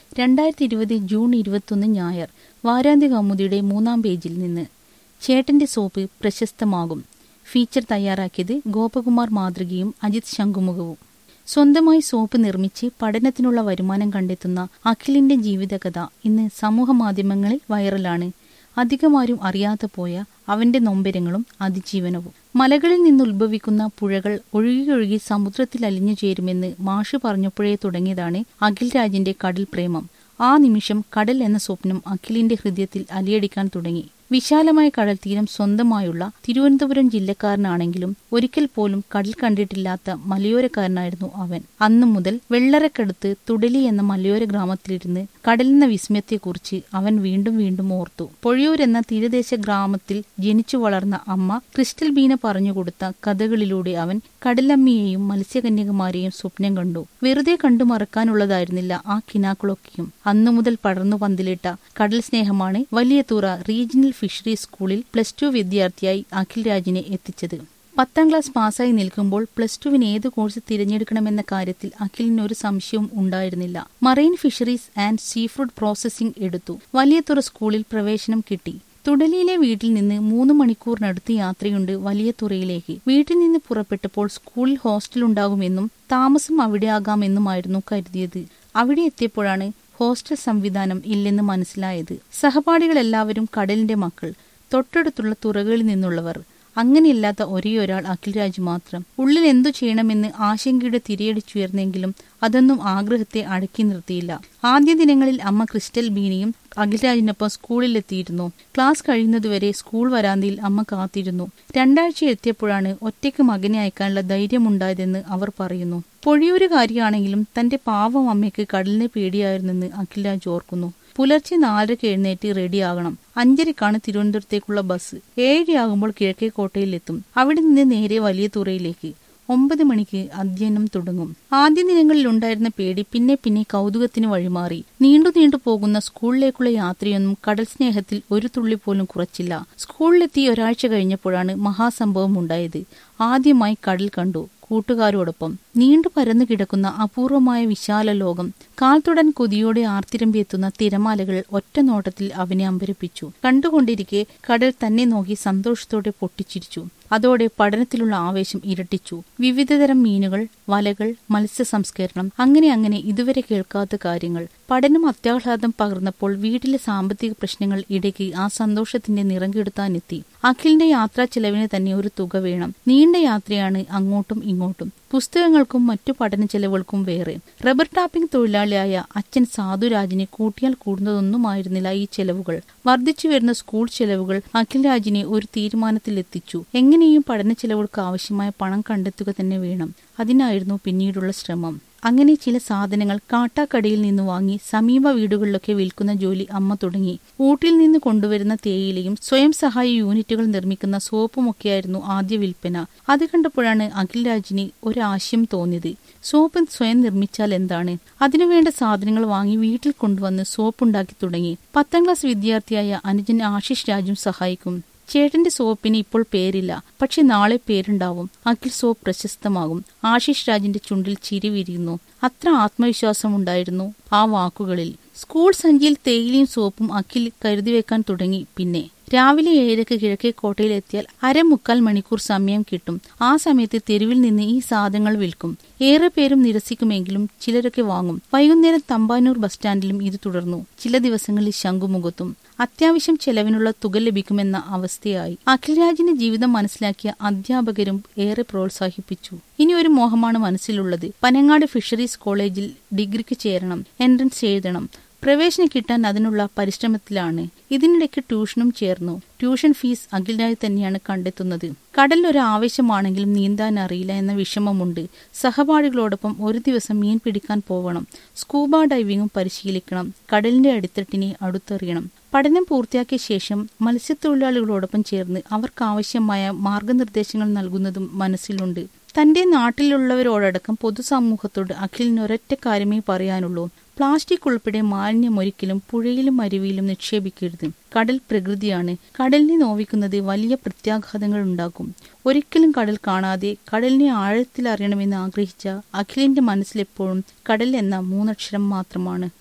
രണ്ടായിരത്തി ഇരുപത് ജൂൺ ഇരുപത്തൊന്ന് ഞായർ വാരാന്ത്യ കൗമുദിയുടെ മൂന്നാം പേജിൽ നിന്ന് ചേട്ടന്റെ സോപ്പ് പ്രശസ്തമാകും ഫീച്ചർ തയ്യാറാക്കിയത് ഗോപകുമാർ മാതൃകയും അജിത് ശംഖുമുഖവും സ്വന്തമായി സോപ്പ് നിർമ്മിച്ച് പഠനത്തിനുള്ള വരുമാനം കണ്ടെത്തുന്ന അഖിലിന്റെ ജീവിതകഥ ഇന്ന് സമൂഹ മാധ്യമങ്ങളിൽ വൈറലാണ് അധികമാരും അറിയാതെ പോയ അവന്റെ നൊമ്പരങ്ങളും അതിജീവനവും മലകളിൽ നിന്നുത്ഭവിക്കുന്ന പുഴകൾ ഒഴുകിയൊഴുകി സമുദ്രത്തിൽ അലിഞ്ഞു ചേരുമെന്ന് മാഷ് പറഞ്ഞപ്പോഴേ തുടങ്ങിയതാണ് അഖിൽ രാജിന്റെ കടൽ പ്രേമം ആ നിമിഷം കടൽ എന്ന സ്വപ്നം അഖിലിന്റെ ഹൃദയത്തിൽ അലിയടിക്കാൻ തുടങ്ങി വിശാലമായ കടൽ തീരം സ്വന്തമായുള്ള തിരുവനന്തപുരം ജില്ലക്കാരനാണെങ്കിലും ഒരിക്കൽ പോലും കടൽ കണ്ടിട്ടില്ലാത്ത മലയോരക്കാരനായിരുന്നു അവൻ അന്നു മുതൽ വെള്ളറക്കടുത്ത് തുടലി എന്ന മലയോര ഗ്രാമത്തിലിരുന്ന് കടലെന്ന വിസ്മയത്തെക്കുറിച്ച് അവൻ വീണ്ടും വീണ്ടും ഓർത്തു പൊഴിയൂർ എന്ന തീരദേശ ഗ്രാമത്തിൽ ജനിച്ചു വളർന്ന അമ്മ ക്രിസ്റ്റൽ ബീന പറഞ്ഞുകൊടുത്ത കഥകളിലൂടെ അവൻ കടലമ്മയെയും മത്സ്യകന്യകമാരെയും സ്വപ്നം കണ്ടു വെറുതെ കണ്ടു മറക്കാനുള്ളതായിരുന്നില്ല ആ കിനാക്കളൊക്കെയും അന്നു മുതൽ പടർന്നു പന്തിലിട്ട കടൽ സ്നേഹമാണ് വലിയ തുറ റീജിയണൽ ഫിഷറി സ്കൂളിൽ പ്ലസ് ടു വിദ്യാർത്ഥിയായി അഖിൽ രാജിനെ എത്തിച്ചത് പത്താം ക്ലാസ് പാസ്സായി നിൽക്കുമ്പോൾ പ്ലസ് ടുവിന് ഏത് കോഴ്സ് തിരഞ്ഞെടുക്കണമെന്ന കാര്യത്തിൽ അഖിലിന് ഒരു സംശയവും ഉണ്ടായിരുന്നില്ല marine fisheries and sea food processing എടുത്തു വലിയതുറ സ്കൂളിൽ പ്രവേശനം കിട്ടി തുടലിയിലെ വീട്ടിൽ നിന്ന് മൂന്ന് മണിക്കൂറിനടുത്ത് യാത്രയുണ്ട് വലിയ തുറയിലേക്ക് വീട്ടിൽ നിന്ന് പുറപ്പെട്ടപ്പോൾ സ്കൂളിൽ ഹോസ്റ്റൽ ഉണ്ടാകുമെന്നും താമസം അവിടെ ആകാമെന്നുമായിരുന്നു കരുതിയത് അവിടെ എത്തിയപ്പോഴാണ് ഹോസ്റ്റൽ സംവിധാനം ഇല്ലെന്ന് മനസ്സിലായത് സഹപാഠികളെല്ലാവരും കടലിന്റെ മക്കൾ തൊട്ടടുത്തുള്ള തുറകളിൽ നിന്നുള്ളവർ അങ്ങനെയില്ലാത്ത ഒരേയൊരാൾ അഖിൽ രാജ് മാത്രം ഉള്ളിൽ എന്തു ചെയ്യണമെന്ന് ആശങ്കയുടെ തിരയടിച്ചുയർന്നെങ്കിലും അതൊന്നും ആഗ്രഹത്തെ അടക്കി നിർത്തിയില്ല ആദ്യ ദിനങ്ങളിൽ അമ്മ ക്രിസ്റ്റൽ ബീനിയും അഖിൽരാജിനൊപ്പം സ്കൂളിലെത്തിയിരുന്നു ക്ലാസ് കഴിയുന്നതുവരെ സ്കൂൾ വരാന്തയിൽ അമ്മ കാത്തിരുന്നു രണ്ടാഴ്ച എത്തിയപ്പോഴാണ് ഒറ്റയ്ക്ക് മകനെ അയക്കാനുള്ള ധൈര്യമുണ്ടായതെന്ന് അവർ പറയുന്നു പൊഴിയൂരുകാരിയാണെങ്കിലും തന്റെ പാവം അമ്മയ്ക്ക് കടലിനെ പേടിയായിരുന്നെന്ന് അഖിൽരാജ് ഓർക്കുന്നു പുലർച്ചെ നാലരയ്ക്ക് എഴുന്നേറ്റ് റെഡിയാകണം അഞ്ചരക്കാണ് തിരുവനന്തപുരത്തേക്കുള്ള ബസ് ഏഴരയാകുമ്പോൾ കിഴക്കേക്കോട്ടയിലെത്തും അവിടെ നിന്ന് നേരെ വലിയ തുറയിലേക്ക് ഒമ്പത് മണിക്ക് അധ്യയനം തുടങ്ങും ആദ്യ ദിനങ്ങളിൽ ഉണ്ടായിരുന്ന പേടി പിന്നെ പിന്നെ കൗതുകത്തിന് വഴിമാറി നീണ്ടു നീണ്ടു പോകുന്ന സ്കൂളിലേക്കുള്ള യാത്രയൊന്നും കടൽ സ്നേഹത്തിൽ ഒരു തുള്ളി പോലും കുറച്ചില്ല സ്കൂളിലെത്തി ഒരാഴ്ച കഴിഞ്ഞപ്പോഴാണ് മഹാസംഭവം ഉണ്ടായത് ആദ്യമായി കടൽ കണ്ടു കൂട്ടുകാരോടൊപ്പം നീണ്ടു പരന്നു കിടക്കുന്ന അപൂർവമായ വിശാല ലോകം കാൽത്തുടൻ കൊതിയോടെ ആർത്തിരമ്പിയെത്തുന്ന തിരമാലകൾ ഒറ്റ നോട്ടത്തിൽ അവനെ അമ്പരപ്പിച്ചു കണ്ടുകൊണ്ടിരിക്കെ കടൽ തന്നെ നോക്കി സന്തോഷത്തോടെ പൊട്ടിച്ചിരിച്ചു അതോടെ പഠനത്തിലുള്ള ആവേശം ഇരട്ടിച്ചു വിവിധതരം മീനുകൾ വലകൾ മത്സ്യ സംസ്കരണം അങ്ങനെ അങ്ങനെ ഇതുവരെ കേൾക്കാത്ത കാര്യങ്ങൾ പഠനം അത്യാഹ്ലാദം പകർന്നപ്പോൾ വീട്ടിലെ സാമ്പത്തിക പ്രശ്നങ്ങൾ ഇടയ്ക്ക് ആ സന്തോഷത്തിന്റെ നിറം കെടുത്താനെത്തി അഖിലിന്റെ യാത്രാ ചെലവിന് തന്നെ ഒരു തുക വേണം നീണ്ട യാത്രയാണ് അങ്ങോട്ടും ഇങ്ങോട്ടും പുസ്തകങ്ങൾക്കും മറ്റു പഠന ചെലവുകൾക്കും വേറെ റബ്ബർ ടാപ്പിംഗ് തൊഴിലാളിയായ അച്ഛൻ സാധുരാജിനെ കൂട്ടിയാൽ കൂടുന്നതൊന്നുമായിരുന്നില്ല ഈ ചെലവുകൾ വർദ്ധിച്ചു വരുന്ന സ്കൂൾ ചെലവുകൾ അഖിൽ രാജിനെ ഒരു തീരുമാനത്തിലെത്തിച്ചു എങ്ങനെയും പഠന ചെലവുകൾക്ക് ആവശ്യമായ പണം കണ്ടെത്തുക തന്നെ വേണം അതിനായിരുന്നു പിന്നീടുള്ള ശ്രമം അങ്ങനെ ചില സാധനങ്ങൾ കാട്ടാക്കടയിൽ നിന്ന് വാങ്ങി സമീപ വീടുകളിലൊക്കെ വിൽക്കുന്ന ജോലി അമ്മ തുടങ്ങി ഊട്ടിൽ നിന്ന് കൊണ്ടുവരുന്ന തേയിലയും സ്വയം സഹായ യൂണിറ്റുകൾ നിർമ്മിക്കുന്ന സോപ്പുമൊക്കെയായിരുന്നു ആദ്യ വിൽപ്പന അത് കണ്ടപ്പോഴാണ് അഖിൽ രാജിന് ഒരാശയം തോന്നിയത് സോപ്പ് സ്വയം നിർമ്മിച്ചാൽ എന്താണ് അതിനുവേണ്ട സാധനങ്ങൾ വാങ്ങി വീട്ടിൽ കൊണ്ടുവന്ന് സോപ്പുണ്ടാക്കി തുടങ്ങി പത്താം ക്ലാസ് വിദ്യാർത്ഥിയായ അനുജൻ ആശിഷ് രാജും സഹായിക്കും ചേട്ടന്റെ സോപ്പിന് ഇപ്പോൾ പേരില്ല പക്ഷെ നാളെ പേരുണ്ടാവും അഖിൽ സോപ്പ് പ്രശസ്തമാകും ആശിഷ് രാജിന്റെ ചുണ്ടിൽ ചിരി വിരിയുന്നു അത്ര ആത്മവിശ്വാസമുണ്ടായിരുന്നു ആ വാക്കുകളിൽ സ്കൂൾ സഞ്ചിയിൽ തേയിലയും സോപ്പും അഖിൽ കരുതി വെക്കാൻ തുടങ്ങി പിന്നെ രാവിലെ ഏഴരക്ക് കിഴക്കേ കോട്ടയിലെത്തിയാൽ അരമുക്കാൽ മണിക്കൂർ സമയം കിട്ടും ആ സമയത്ത് തെരുവിൽ നിന്ന് ഈ സാധനങ്ങൾ വിൽക്കും ഏറെ പേരും നിരസിക്കുമെങ്കിലും ചിലരൊക്കെ വാങ്ങും വൈകുന്നേരം തമ്പാനൂർ ബസ് സ്റ്റാൻഡിലും ഇത് തുടർന്നു ചില ദിവസങ്ങളിൽ ശംഖുമുഖത്തും അത്യാവശ്യം ചെലവിനുള്ള തുക ലഭിക്കുമെന്ന അവസ്ഥയായി അഖിൽരാജിന്റെ ജീവിതം മനസ്സിലാക്കിയ അധ്യാപകരും ഏറെ പ്രോത്സാഹിപ്പിച്ചു ഇനി ഒരു മോഹമാണ് മനസ്സിലുള്ളത് പനങ്ങാട് ഫിഷറീസ് കോളേജിൽ ഡിഗ്രിക്ക് ചേരണം എൻട്രൻസ് എഴുതണം പ്രവേശനം കിട്ടാൻ അതിനുള്ള പരിശ്രമത്തിലാണ് ഇതിനിടയ്ക്ക് ട്യൂഷനും ചേർന്നു ട്യൂഷൻ ഫീസ് അഖിലായി തന്നെയാണ് കണ്ടെത്തുന്നത് കടലിൽ ഒരു ആവേശമാണെങ്കിലും നീന്താൻ അറിയില്ല എന്ന വിഷമമുണ്ട് സഹപാഠികളോടൊപ്പം ഒരു ദിവസം മീൻ പിടിക്കാൻ പോവണം സ്കൂബ ഡൈവിംഗും പരിശീലിക്കണം കടലിന്റെ അടിത്തട്ടിനെ അടുത്തെറിയണം പഠനം പൂർത്തിയാക്കിയ ശേഷം മത്സ്യത്തൊഴിലാളികളോടൊപ്പം ചേർന്ന് അവർക്കാവശ്യമായ മാർഗനിർദ്ദേശങ്ങൾ നൽകുന്നതും മനസ്സിലുണ്ട് തന്റെ നാട്ടിലുള്ളവരോടടക്കം പൊതുസമൂഹത്തോട് അഖിലിന് ഒരൊറ്റ കാര്യമേ പറയാനുള്ളൂ പ്ലാസ്റ്റിക് ഉൾപ്പെടെ മാലിന്യം ഒരിക്കലും പുഴയിലും അരുവിയിലും നിക്ഷേപിക്കരുത് കടൽ പ്രകൃതിയാണ് കടലിനെ നോവിക്കുന്നത് വലിയ പ്രത്യാഘാതങ്ങൾ ഉണ്ടാക്കും ഒരിക്കലും കടൽ കാണാതെ കടലിനെ ആഴത്തിൽ അറിയണമെന്ന് ആഗ്രഹിച്ച അഖിലിന്റെ മനസ്സിലെപ്പോഴും കടൽ എന്ന മൂന്നക്ഷരം മാത്രമാണ്